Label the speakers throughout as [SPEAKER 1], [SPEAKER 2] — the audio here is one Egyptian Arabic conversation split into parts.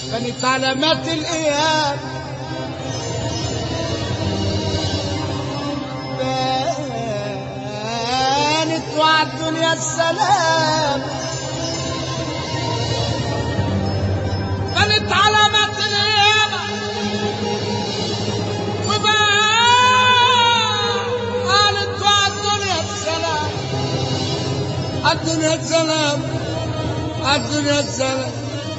[SPEAKER 1] كانت علامات الإيام بانت وعد الدنيا السلام كانت علامات الإيام وبانت وعد الدنيا السلام الدنيا السلام الدنيا السلام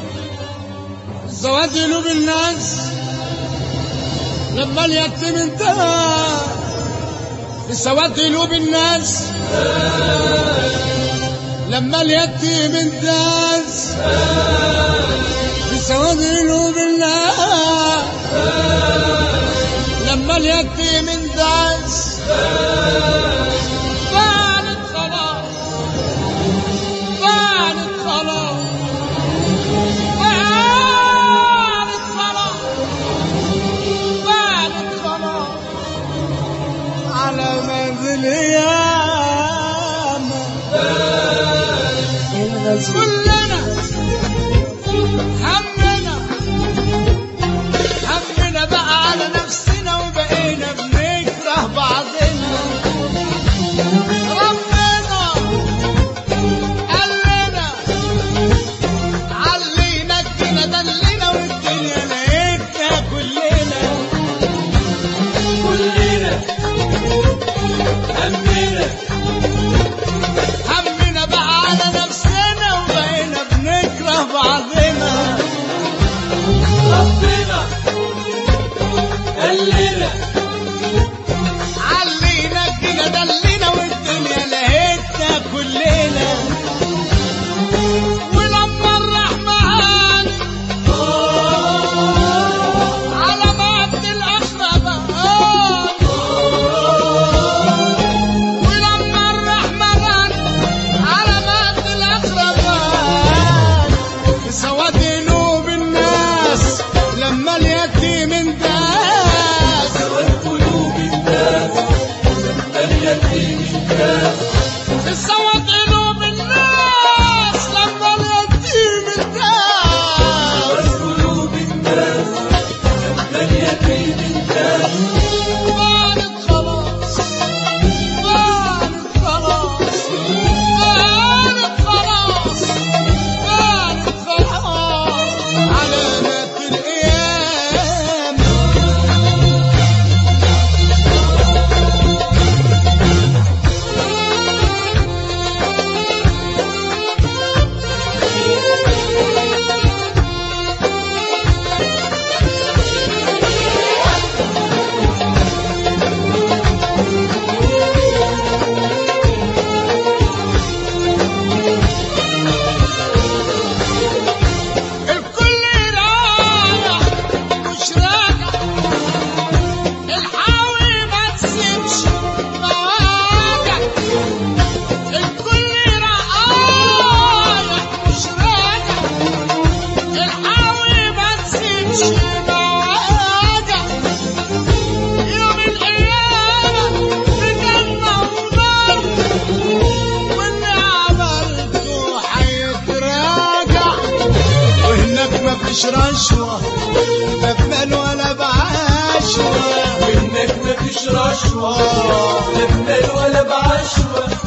[SPEAKER 1] سواد قلوب الناس لما اليتيم انتهى سواد قلوب الناس لما اليتيم انتهز سواد قلوب الناس لما اليتيم انتهز بانت خلاص بانت خلاص بانت خلاص بانت خلاص على منزل ياما كلنا همنا همنا بقى على نفسنا وبقينا بنكره بعضنا ربنا قال لنا علينا كده دلنا والدنيا لقيتنا كلنا
[SPEAKER 2] كلنا همنا
[SPEAKER 1] همنا بقى على نفسنا وبقينا بنكره بعضنا
[SPEAKER 2] ربنا قال لنا
[SPEAKER 1] علينا كده دلنا والدنيا لقيتنا كلنا ولما الرحمن على بعض الأقرباء ولما الرحمن على بعض الأقرباء سواد قلوب الناس لما اليتيم انتهز
[SPEAKER 2] سواد قلوب الناس لما اليتيم انتهى
[SPEAKER 1] سواد قلوب الناس لما اليتيم انتهز
[SPEAKER 2] سواد قلوب الناس لما اليتيم انتهى
[SPEAKER 1] بانت خلاص بانت خلاص بانت خلاص بانت خلاص علامات الأيام الكل رايح مش راجع الحاوي ما تسيبش مواجع الكل رايح مش راجع الحاوي ما تسيبش مواجع يوم القيامة بجنة ونار واللي عملته هيتراجع وهناك مفيش رشوة لا بمال ولا بعشوة
[SPEAKER 2] وانك مفيش رشوة لا بمال ولا بعشوة